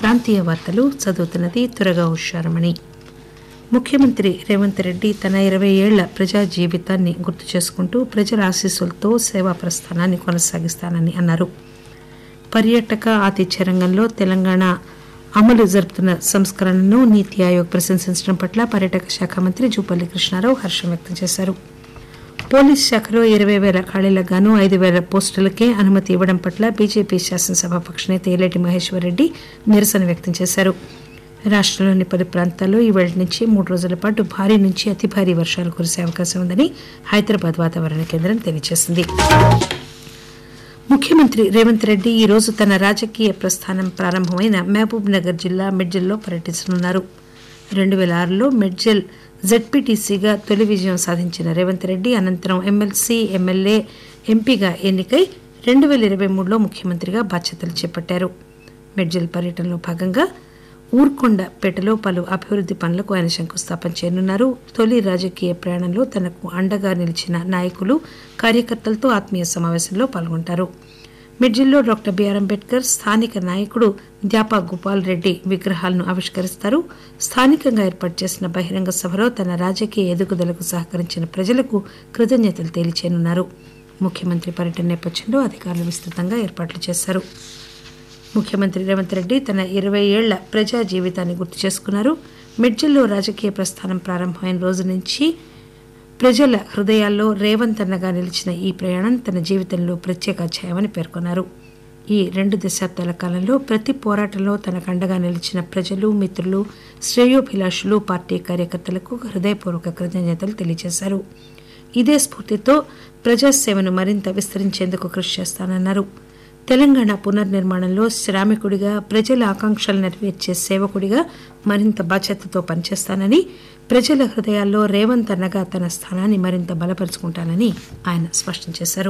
ప్రాంతీయ వార్తలు చదువుతున్నది త్వరగా హుషారమణి ముఖ్యమంత్రి రేవంత్ రెడ్డి తన ఇరవై ఏళ్ల ప్రజా జీవితాన్ని గుర్తు చేసుకుంటూ ప్రజల ఆశీస్సులతో సేవా ప్రస్థానాన్ని కొనసాగిస్తానని అన్నారు పర్యాటక ఆతిథ్య రంగంలో తెలంగాణ అమలు జరుపుతున్న సంస్కరణను నీతి ఆయోగ్ ప్రశంసించడం పట్ల పర్యాటక శాఖ మంత్రి జూపల్లి కృష్ణారావు హర్షం వ్యక్తం చేశారు పోలీస్ శాఖలో ఇరవై వేల ఖాళీలకు గాను ఐదు వేల పోస్టులకే అనుమతి ఇవ్వడం పట్ల బీజేపీ శాసనసభ పక్షనేత ఏలేటి మహేశ్వర్ రెడ్డి నిరసన వ్యక్తం చేశారు రాష్టంలోని పలు ప్రాంతాల్లో ఈ వేళ నుంచి మూడు రోజుల పాటు భారీ నుంచి అతి భారీ వర్షాలు కురిసే అవకాశం ఉందని హైదరాబాద్ వాతావరణ కేంద్రం తెలియజేసింది ముఖ్యమంత్రి రేవంత్ రెడ్డి ఈ రోజు తన రాజకీయ ప్రస్థానం ప్రారంభమైన మహబూబ్ నగర్ జిల్లా మెడ్జల్లో పర్యటించనున్నారు రెండు వేల ఆరులో మెడ్జల్ జెడ్పీటీసీగా తొలి విజయం సాధించిన రేవంత్ రెడ్డి అనంతరం ఎమ్మెల్సీ ఎమ్మెల్యే ఎంపీగా ఎన్నికై రెండు వేల ఇరవై మూడులో ముఖ్యమంత్రిగా బాధ్యతలు చేపట్టారు మెడ్జల్ పర్యటనలో భాగంగా ఊర్కొండపేటలో పలు అభివృద్ది పనులకు ఆయన శంకుస్థాపన చేయనున్నారు తొలి రాజకీయ ప్రయాణంలో తనకు అండగా నిలిచిన నాయకులు కార్యకర్తలతో ఆత్మీయ సమావేశంలో పాల్గొంటారు మిడ్జిల్లో డాక్టర్ బిఆర్ అంబేద్కర్ స్థానిక నాయకుడు ద్యాపా గోపాల్ రెడ్డి విగ్రహాలను ఆవిష్కరిస్తారు స్థానికంగా ఏర్పాటు చేసిన బహిరంగ సభలో తన రాజకీయ ఎదుగుదలకు సహకరించిన ప్రజలకు కృతజ్ఞతలు తెలియచేయనున్నారు ముఖ్యమంత్రి పర్యటన నేపథ్యంలో అధికారులు విస్తృతంగా ఏర్పాట్లు చేశారు ముఖ్యమంత్రి రేవంత్ రెడ్డి తన ఇరవై ఏళ్ల ప్రజా జీవితాన్ని గుర్తు చేసుకున్నారు మిడ్జిల్లో రాజకీయ ప్రస్థానం ప్రారంభమైన రోజు నుంచి ప్రజల హృదయాల్లో రేవంత్ అన్నగా నిలిచిన ఈ ప్రయాణం తన జీవితంలో ప్రత్యేక అధ్యాయమని పేర్కొన్నారు ఈ రెండు దశాబ్దాల కాలంలో ప్రతి పోరాటంలో తనకు అండగా నిలిచిన ప్రజలు మిత్రులు శ్రేయోభిలాషులు పార్టీ కార్యకర్తలకు హృదయపూర్వక కృతజ్ఞతలు తెలియజేశారు ఇదే స్ఫూర్తితో ప్రజాసేవను మరింత విస్తరించేందుకు కృషి చేస్తానన్నారు తెలంగాణ పునర్నిర్మాణంలో శ్రామికుడిగా ప్రజల ఆకాంక్షలు నెరవేర్చే సేవకుడిగా మరింత బాధ్యతతో పనిచేస్తానని ప్రజల హృదయాల్లో రేవంత్ అన్నగా తన స్థానాన్ని మరింత బలపరుచుకుంటానని ఆయన స్పష్టం చేశారు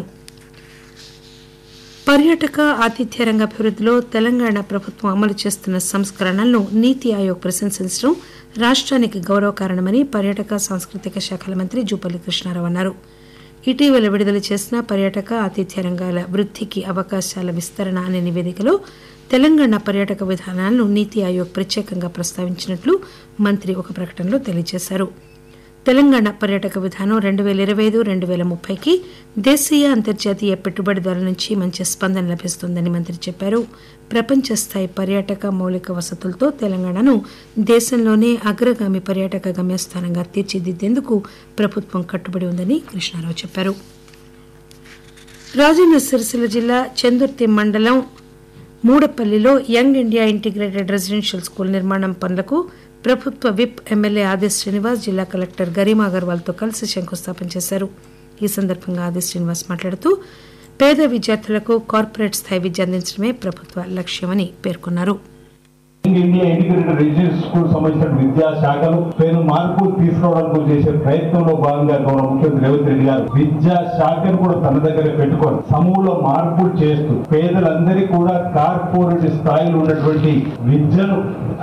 పర్యాటక ఆతిథ్య రంగ అభివృద్ధిలో తెలంగాణ ప్రభుత్వం అమలు చేస్తున్న సంస్కరణలను నీతి ఆయోగ్ ప్రశంసించడం రాష్ట్రానికి గౌరవ కారణమని పర్యాటక సాంస్కృతిక శాఖల మంత్రి జూపల్లి కృష్ణారావు అన్నారు ఇటీవల విడుదల చేసిన పర్యాటక ఆతిథ్య రంగాల వృద్ధికి అవకాశాల విస్తరణ అనే నివేదికలో తెలంగాణ పర్యాటక విధానాలను నీతి ఆయోగ్ ప్రత్యేకంగా ప్రస్తావించినట్లు మంత్రి ఒక ప్రకటనలో తెలియజేశారు తెలంగాణ పర్యాటక విధానం రెండు వేల ఇరవై ఐదు రెండు వేల ముప్పైకి దేశీయ అంతర్జాతీయ పెట్టుబడిదారుల నుంచి మంచి స్పందన లభిస్తుందని మంత్రి చెప్పారు ప్రపంచ స్థాయి పర్యాటక మౌలిక వసతులతో తెలంగాణను దేశంలోనే అగ్రగామి పర్యాటక గమ్యస్థానంగా తీర్చిదిద్దేందుకు ప్రభుత్వం కట్టుబడి ఉందని కృష్ణారావు చెప్పారు రాజన్న సిరిసిల్ల జిల్లా చందుర్తి మండలం మూడపల్లిలో young India integrated residential school నిర్మాణం పనులకు ప్రభుత్వ విప్ ఎమ్మెల్యే ఆది శ్రీనివాస్ జిల్లా కలెక్టర్ గరిమా అగర్వాల్తో కలిసి శంకుస్థాపన చేశారు ఈ సందర్భంగా ఆది శ్రీనివాస్ మాట్లాడుతూ పేద విద్యార్థులకు కార్పొరేట్ స్థాయి విద్య అందించడమే ప్రభుత్వ లక్ష్యమని పేర్కొన్నారు ఇండియా ఇంటిగ్రేటెడ్ రెసిడెన్స్ స్కూల్ సంబంధించిన విద్యా శాఖలు పేరు మార్పులు తీసుకురావడానికి చేసే ప్రయత్నంలో భాగంగా గౌరవ ముఖ్యమంత్రి రేవంత్ రెడ్డి గారు విద్యా శాఖను కూడా తన దగ్గర పెట్టుకొని సమూల మార్పులు చేస్తూ పేదలందరికీ కూడా కార్పొరేట్ స్థాయిలో ఉన్నటువంటి విద్యను